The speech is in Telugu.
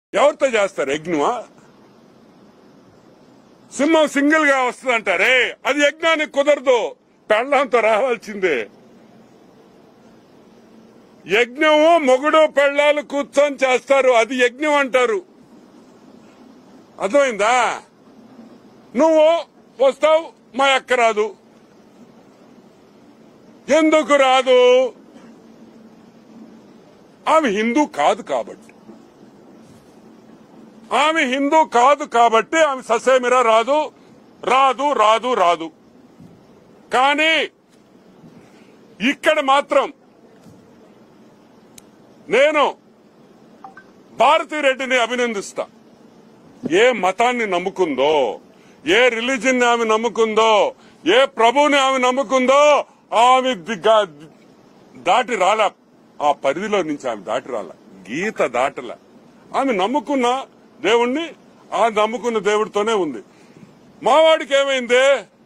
ఎవరితో చేస్తారు యజ్ఞమా సింహం సింగిల్ గా వస్తుందంటారే అది యజ్ఞానికి కుదరదు పెళ్ళంతో రావాల్సిందే యజ్ఞము మొగుడు పెళ్ళాలు కూర్చొని చేస్తారు అది యజ్ఞం అంటారు అర్థమైందా నువ్వు వస్తావు మా అక్క రాదు ఎందుకు రాదు ఆమె హిందూ కాదు కాబట్టి ఆమె హిందూ కాదు కాబట్టి ఆమె ససేమిరా రాదు రాదు రాదు రాదు కానీ ఇక్కడ మాత్రం నేను భారతిరెడ్డిని అభినందిస్తా ఏ మతాన్ని నమ్ముకుందో ఏ రిలీజన్ ఆమె నమ్ముకుందో ఏ ప్రభుని ఆమె నమ్ముకుందో ఆమె దిగా- దాటి రాలా ఆ పరిధిలో నుంచి ఆమె దాటి రాలా గీత దాటల ఆమె నమ్ముకున్న దేవుణ్ణి ఆ నమ్ముకున్న దేవుడితోనే ఉంది మావాడికి ఏమైంది